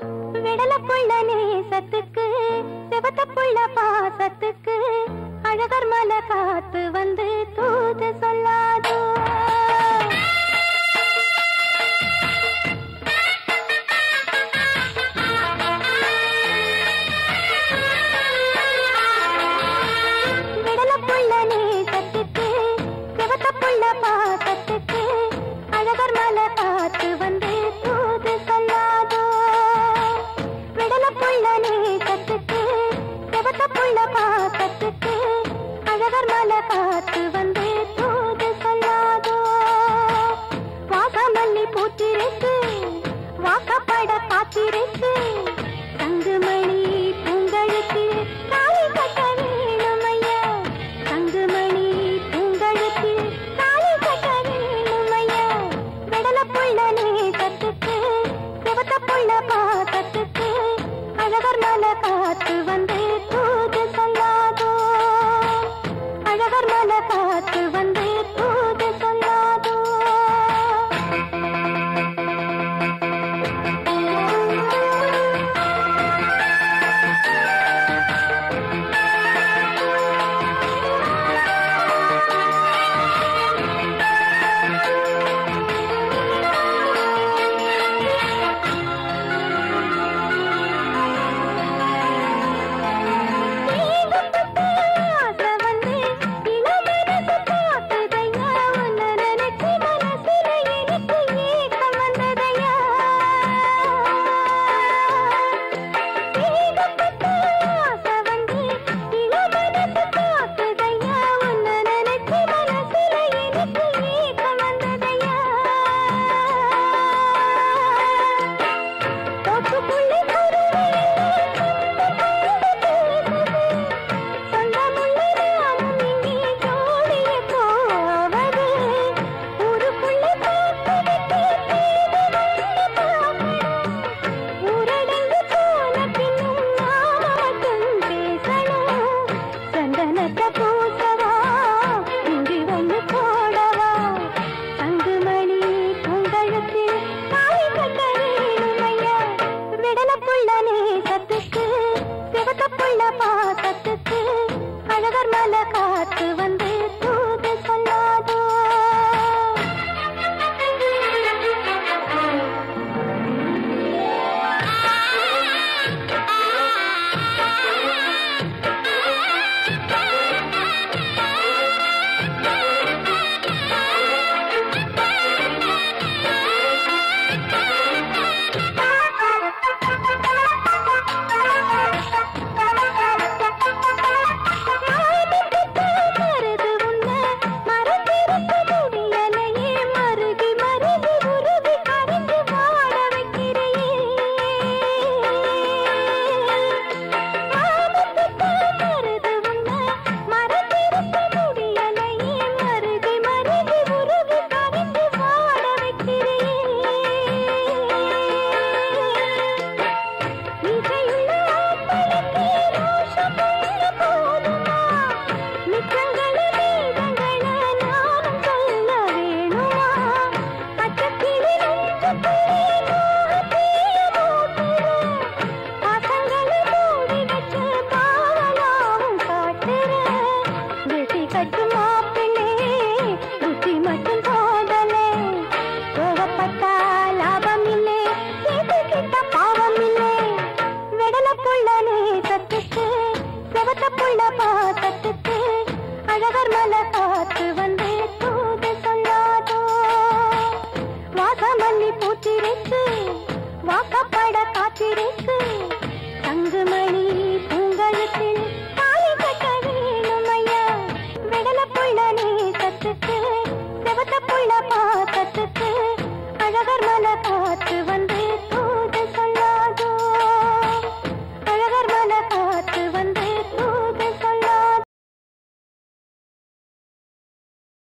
விடல புள்ள நேசத்துக்கு செவத்த புள்ள பாசத்துக்கு அழகர் மலை காத்து வந்து தூது சொல்லாதோ விடல புள்ள நேசத்துக்கு செவத்த புள்ள பாசத்துக்கு அழகர் மலை காத்து வந்து தூது சொல்லாதோ விடல புள்ள நேசத்துக்கு செவத்த புள்ள பாசத்துக்கு அழகர் மலை காத்து வந்து தூது சொல்லாதோ வாசமல்லி பூத்திருக்கு வாக்கப்பட காத்திருக்கு தங்குமணி பூங்கழுத்து தாலி கட்ட வேணுமையா தங்குமணி பூங்கழுத்து தாலி கட்ட வேணுமையா விடல புள்ள நேசத்துக்கு சிவத்த புள்ள பாசத்துக்கு அழகர் மலை காத்து வந்து தூது சொல்லாதோ அழகர் மலை காத்து வந்து தூது சொல்லாதோ ஆசை வந்து இளமனசு பார்க்குதையா உன்னை நினைச்சு மனசுல எனக்கு ஏக்கம் வந்ததையா ஏகப்பட்ட ஆசை வந்து இளமனசு பார்க்குதையா உன்னை நினைச்சு மனசுல எனக்கு ஏக்கம் வந்ததையா தோப்புக்குள்ளே சொந்தமுள்ள நானும் இங்கே ஜோடிய போவது ஊருக்குள்ளே பார்ப்பதற்கு தேடி வந்து பார்க்கணும் ஊரடங்கு போன பின்னும் நாம மட்டும் பேசணும் சந்தனத்தை பூசவா இங்கு வந்து போடவா தங்குமணி பூங்கழுத்தில் தாலி கட்ட வேணுமையா விடல புள்ள நேசத்துக்கு சிவத்த புள்ள பாசத்துக்கு அழகர் மலை காத்து வந்து